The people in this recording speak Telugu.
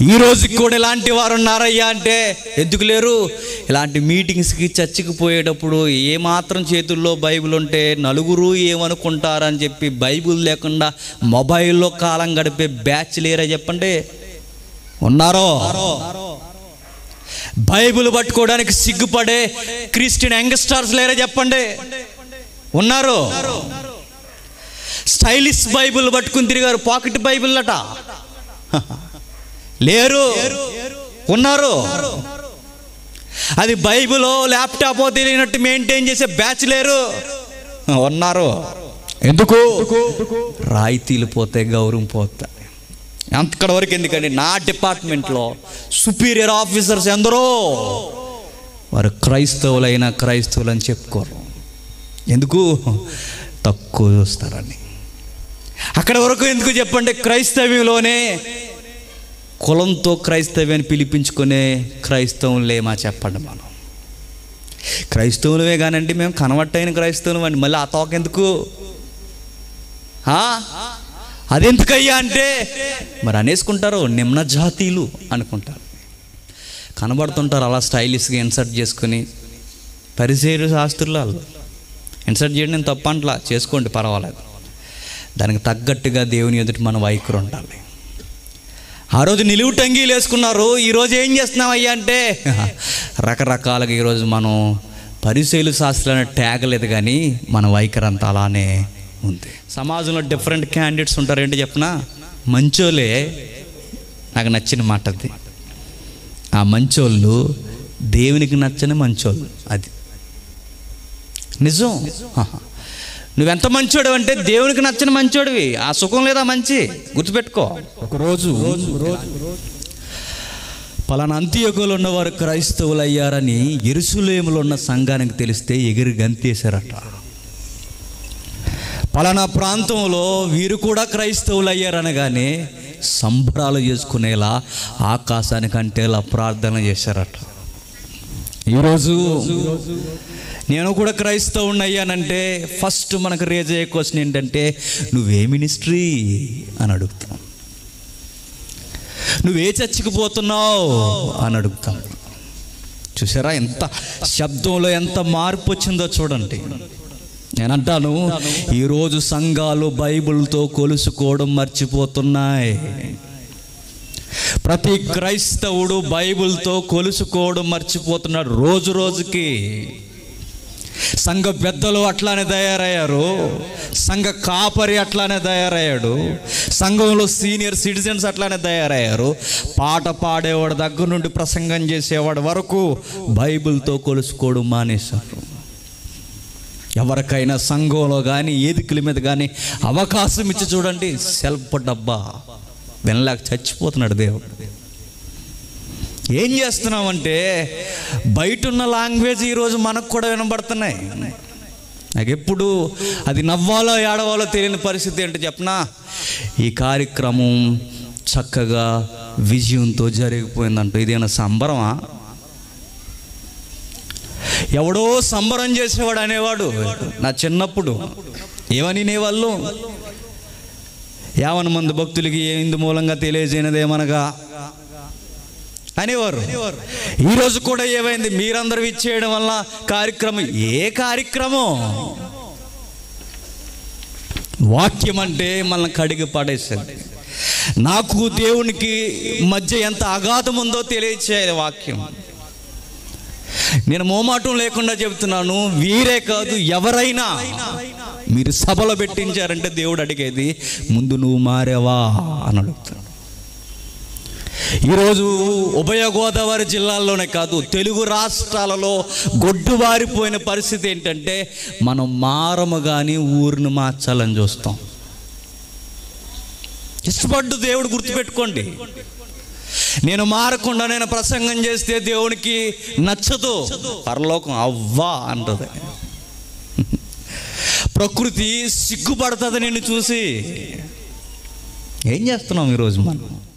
ఈ రోజుకి కూడా ఇలాంటి వారు ఉన్నారయ్యా అంటే ఎందుకు లేరు ఇలాంటి మీటింగ్స్కి చర్చికి పోయేటప్పుడు ఏమాత్రం చేతుల్లో బైబిల్ ఉంటే నలుగురు ఏమనుకుంటారని చెప్పి బైబిల్ లేకుండా మొబైల్లో కాలం గడిపే బ్యాచ్ లేరా చెప్పండి ఉన్నారో బైబిల్ పట్టుకోవడానికి సిగ్గుపడే క్రిస్టియన్ యంగ్స్టర్స్ లేరా చెప్పండి ఉన్నారు స్టైలిష్ బైబిల్ పట్టుకుని తిరిగారు పాకెట్ బైబిల్ అట లేరు ఉన్నారు అది బైబిల్ ల్యాప్టాప్ తెలియనట్టు మెయింటైన్ చేసే బ్యాచ్ లేరు ఉన్నారు ఎందుకు రాయితీలు పోతే గౌరవం పోతాయి అంతక్కడ వరకు ఎందుకండి నా డిపార్ట్మెంట్లో సుపీరియర్ ఆఫీసర్స్ ఎందరో వారు క్రైస్తవులైన క్రైస్తవులు అని చెప్పుకోరు ఎందుకు తక్కువ చూస్తారని అక్కడ వరకు ఎందుకు చెప్పండి క్రైస్తవ్యంలోనే కులంతో క్రైస్తవ్యాన్ని పిలిపించుకునే క్రైస్తవులేమా చెప్పండి మనం క్రైస్తవులమే కానండి మేము కన్వర్ట్ అయిన క్రైస్తవులు అండి మళ్ళీ ఆ తోక ఎందుకు ఆ? అదెందుకయ్యా అంటే మరి అనేసుకుంటారు నిమ్న జాతీయులు అనుకుంటారు కనబడుతుంటారు అలా స్టైలిష్గా ఇన్సర్ట్ చేసుకుని పరిచయ శాస్త్రులు వాళ్ళు ఇన్సర్ట్ చేయడం నేను తప్ప అంట్లా చేసుకోండి పర్వాలేదు దానికి తగ్గట్టుగా దేవుని ఎదుటి మన వైఖరి ఉండాలి ఆ రోజు నిలువు టంగీలు వేసుకున్నారు ఈరోజు ఏం చేస్తున్నాం అయ్యా అంటే రకరకాలుగా ఈరోజు మనం పరిశీలు శాస్త్రాన్ని ట్యాగ్ లేదు కానీ మన వైఖరి అంతా అలానే ఉంది సమాజంలో డిఫరెంట్ క్యాండిడేట్స్ ఉంటారు ఏంటి చెప్పనా మంచోలే నాకు నచ్చిన మాట అది ఆ మంచోళ్ళు దేవునికి నచ్చని మంచోళ్ళు అది నిజం ఆహా. నువ్వెంత మంచోడు అంటే దేవునికి నచ్చిన మంచోడివి ఆ సుఖం లేదా మంచి గుర్తుపెట్టుకో ఒకరోజు పలానా అంత్యకులు ఉన్నవారు క్రైస్తవులు అయ్యారని ఎరుసులేములో ఉన్న సంఘానికి తెలిస్తే ఎగిరి గంతేశారట పలానా ప్రాంతంలో వీరు కూడా క్రైస్తవులు అయ్యారనగానే సంబరాలు చేసుకునేలా ఆకాశానికి అంటేలా ప్రార్థన చేశారట ఈరోజు నేను కూడా క్రైస్తవుని అయ్యానంటే ఫస్ట్ మనకు రేజ్ అయ్యే క్వశ్చన్ ఏంటంటే నువ్వే మినిస్ట్రీ అని అడుగుతాం నువ్వే చర్చికి పోతున్నావు అని అడుగుతాం చూసారా ఎంత శబ్దంలో ఎంత మార్పు వచ్చిందో చూడండి నేనంటాను ఈరోజు సంఘాలు బైబిల్తో కొలుసుకోవడం మర్చిపోతున్నాయి ప్రతి క్రైస్తవుడు బైబిల్తో కొలుసుకోవడం మర్చిపోతున్నాడు రోజు రోజుకి సంఘ పెద్దలు అట్లానే తయారయ్యారు సంఘ కాపరి అట్లానే తయారయ్యాడు సంఘంలో సీనియర్ సిటిజన్స్ అట్లానే తయారయ్యారు పాట పాడేవాడు దగ్గర నుండి ప్రసంగం చేసేవాడు వరకు బైబిల్తో కొలుసుకోవడం మానేశారు ఎవరికైనా సంఘంలో కానీ ఏదికల మీద కానీ అవకాశం ఇచ్చి చూడండి సెల్ఫ్ డబ్బా వినలేక చచ్చిపోతున్నాడు దేవుడు ఏం చేస్తున్నామంటే బయట ఉన్న లాంగ్వేజ్ ఈరోజు మనకు కూడా వినబడుతున్నాయి నాకు ఎప్పుడు అది నవ్వాలో ఏడవాలో తెలియని పరిస్థితి ఏంటో చెప్పనా ఈ కార్యక్రమం చక్కగా విజయంతో జరిగిపోయిందంటూ ఇదేనా సంబరమా ఎవడో సంబరం చేసేవాడు అనేవాడు నా చిన్నప్పుడు ఏమని నేవాళ్ళు యావన మంది భక్తులకి ఇందు మూలంగా తెలియజేయనదేమనగా అనేవారు ఈరోజు కూడా ఏమైంది మీరందరూ ఇచ్చేయడం వల్ల కార్యక్రమం ఏ కార్యక్రమం వాక్యం అంటే మనల్ని కడిగి పడేసేది నాకు దేవునికి మధ్య ఎంత అగాధం ఉందో తెలియచేయాలి వాక్యం నేను మోమాటం లేకుండా చెబుతున్నాను వీరే కాదు ఎవరైనా మీరు సభలో పెట్టించారంటే దేవుడు అడిగేది ముందు నువ్వు మారావా అని అడుగుతాడు ఈరోజు ఉభయ గోదావరి జిల్లాల్లోనే కాదు తెలుగు రాష్ట్రాలలో గొడ్డువారిపోయిన పరిస్థితి ఏంటంటే మనం మారము కానీ ఊరిని మార్చాలని చూస్తాం ఇష్టపడ్డు దేవుడు గుర్తుపెట్టుకోండి నేను మారకుండా నేను ప్రసంగం చేస్తే దేవునికి నచ్చదు పరలోకం అవ్వా అంటది ప్రకృతి సిగ్గుపడుతుంది నిన్ను చూసి ఏం చేస్తున్నాం ఈరోజు మనం